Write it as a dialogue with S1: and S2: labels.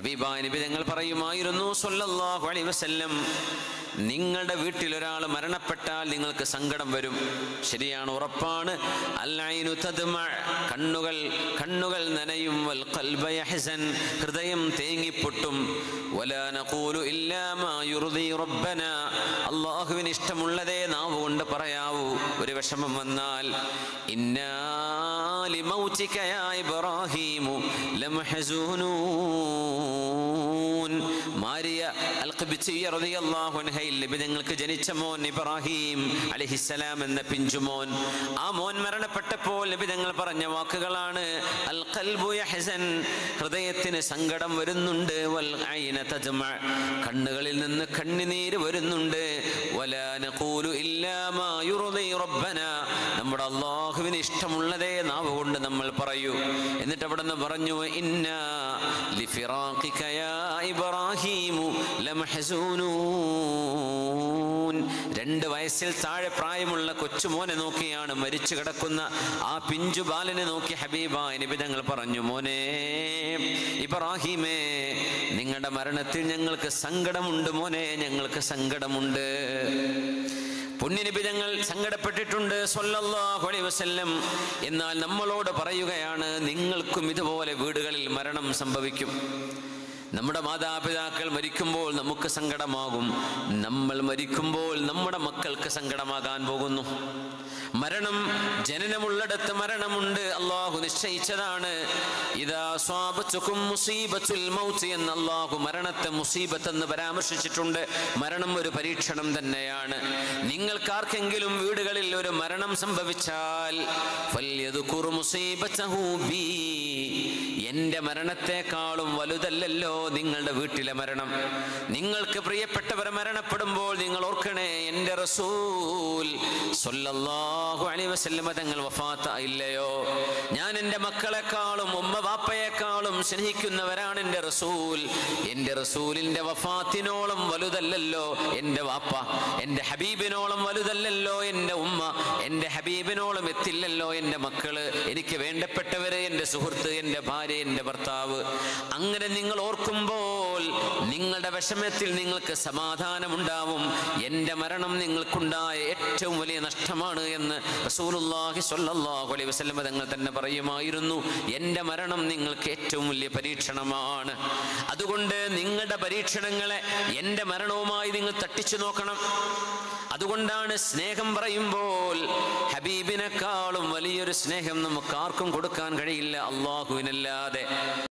S1: ഹബീബായ നബി തങ്ങൾ പറയുമായിരുന്നു സല്ലല്ലാഹു അലൈഹി വസല്ലം നിങ്ങളുടെ വീട്ടിൽ ഒരാൾ മരണപ്പെട്ടാൽ നിങ്ങൾക്ക് സങ്കടം വരും ശരിയാണ് ഉറപ്പാണ് അല്ലൈനു തദ്മ കണ്ണുകൾ കണ്ണുകൾ നനയും വൽ ഖൽബ യഹ്സൻ ഹൃദയം തേങ്ങിപ്പൊട്ടും വലാ നഖൂലു ഇല്ലാ മാ യുർദി റബ്ബന അല്ലാഹുവിന് ഇഷ്ടമുള്ളതേ നാവ് കൊണ്ട് പറയാവൂ ഒരു വിഷമം വന്നാൽ ഇന്നാ ലിമൗതിക യാ ഇബ്രാഹീമു ലമഹസൂനൂൻ മാരിയ അൽ ഖിബ്തിയ്യ റളിയല്ലാഹു അൻഹയിൽ നബിതങ്ങൾക്ക് ജനിച്ച മോൻ ഇബ്രാഹിം അലൈഹിസ്സലാം എന്ന പിഞ്ചുമോൻ ആ മോൻ മരണപ്പെട്ടപ്പോൾ നബിതങ്ങൾ പറഞ്ഞ വാക്കുകളാണ് അൽ ഖൽബു യഹ്സൻ ഹൃദയത്തിന് സങ്കടം വരുന്നുണ്ട് വൽ ഐന തജ്മ കണ്ണുകളിൽ നിന്ന് കണ്ണുനീര് വരുന്നുണ്ട് വലാ നഖൂലു ഇല്ലാ മാ യുർദി റബ്ബന നമ്മുടെ അള്ളാഹുവിന് ഇഷ്ടമുള്ളതേ നാവ് കൊണ്ട് നമ്മൾ പറയൂ എന്നിട്ട് അവിടെ നിന്ന് പറഞ്ഞു ഇന്നാ ലിഫിറാഖിക യാ ഇബ്രാഹീമു ലമഹസൂനൂൻ രണ്ട് വയസ്സിൽ താഴെ പ്രായമുള്ള കൊച്ചുമോനെ നോക്കിയാണ് മരിച്ചു കിടക്കുന്ന ആ പിഞ്ചു ബാലനെ നോക്കി ഹബീബായ നിബിതങ്ങൾ പറഞ്ഞു മോനെ ഇബ്രാഹിമേ നിങ്ങളുടെ മരണത്തിൽ ഞങ്ങൾക്ക് സങ്കടമുണ്ട് മോനെ ഞങ്ങൾക്ക് സങ്കടമുണ്ട് പുണ്യനിബിതങ്ങൾ സങ്കടപ്പെട്ടിട്ടുണ്ട് സല്ലല്ലാഹു അലൈഹി വസല്ലം എന്നാൽ നമ്മളോട് പറയുകയാണ് നിങ്ങൾക്കും ഇതുപോലെ വീടുകളിൽ മരണം സംഭവിക്കും നമ്മുടെ മാതാപിതാക്കൾ മരിക്കുമ്പോൾ നമുക്ക് സങ്കടമാകും നമ്മൾ മരിക്കുമ്പോൾ നമ്മുടെ മക്കൾക്ക് സങ്കടമാകാൻ പോകുന്നു മരണം ജനനമുള്ളിടത്ത് മരണമുണ്ട് അള്ളാഹു നിശ്ചയിച്ചതാണ് ഇതാ സ്വാപത്തുക്കും മുസീബത്തുൽ മൗത്ത് എന്ന് അള്ളാഹു മരണത്തെ മുസീബത്ത് എന്ന് പരാമർശിച്ചിട്ടുണ്ട് മരണം ഒരു പരീക്ഷണം തന്നെയാണ് നിങ്ങൾക്കാർക്കെങ്കിലും വീടുകളിൽ ഒരു മരണം സംഭവിച്ചാൽ ഫല്യദ്കുർ മുസീബത്തഹു ബീ. എന്റെ മരണത്തെക്കാളും വലുതല്ലല്ലോ നിങ്ങളുടെ വീട്ടിലെ മരണം നിങ്ങൾക്ക് പ്രിയപ്പെട്ടവർ മരണപ്പെടുമ്പോൾ നിങ്ങൾ ഓർക്കണേ എൻ്റെ റസൂൽ സല്ലല്ലാഹു അലൈഹി വസല്ലമ തങ്ങൾ വഫാത്ത ഇല്ലയോ ഞാൻ എൻ്റെ മക്കളെക്കാളും ഉമ്മ വാപ്പയെക്കാളും സ്നേഹിക്കുന്നവരാണ് എൻ്റെ റസൂൽ എൻ്റെ റസൂലിൻ്റെ വഫാത്തിനോളം വലുതല്ലല്ലോ എൻ്റെ വാപ്പ എൻ്റെ ഹബീബിനോളം വലുതല്ലല്ലോ എൻ്റെ ഉമ്മ എൻ്റെ ഹബീബിനോളം എത്തില്ലല്ലോ എൻ്റെ മക്കള് എനിക്ക് വേണ്ടപ്പെട്ടവര് എൻ്റെ സുഹൃത്ത് എൻ്റെ ഭാര്യ എൻ്റെ ഭർത്താവ് അങ്ങനെ നിങ്ങൾ ഓർക്കുമ്പോൾ നിങ്ങളുടെ വിഷമത്തിൽ നിങ്ങൾക്ക് സമാധാനമുണ്ടാവും എൻ്റെ മരണം നിങ്ങൾക്കുണ്ടായ ഏറ്റവും വലിയ നഷ്ടമാണ് എന്ന് റസൂലുള്ളാഹി സ്വല്ലല്ലാഹു അലൈഹി വസല്ലം തങ്ങൾ തന്നെ പറയുമായിരുന്നു എൻ്റെ മരണം നിങ്ങൾക്ക് ഏറ്റവും വലിയ പരീക്ഷണമാണ് അതുകൊണ്ട് നിങ്ങളുടെ പരീക്ഷണങ്ങളെ എൻ്റെ മരണവുമായി നിങ്ങൾ തട്ടിച്ചു നോക്കണം അതുകൊണ്ടാണ് സ്നേഹം പറയുമ്പോൾ ഹബീബിനെക്കാളും വലിയൊരു സ്നേഹം നമുക്ക് ആർക്കും കൊടുക്കാൻ കഴിയില്ല അള്ളാഹുവിനല്ലാതെ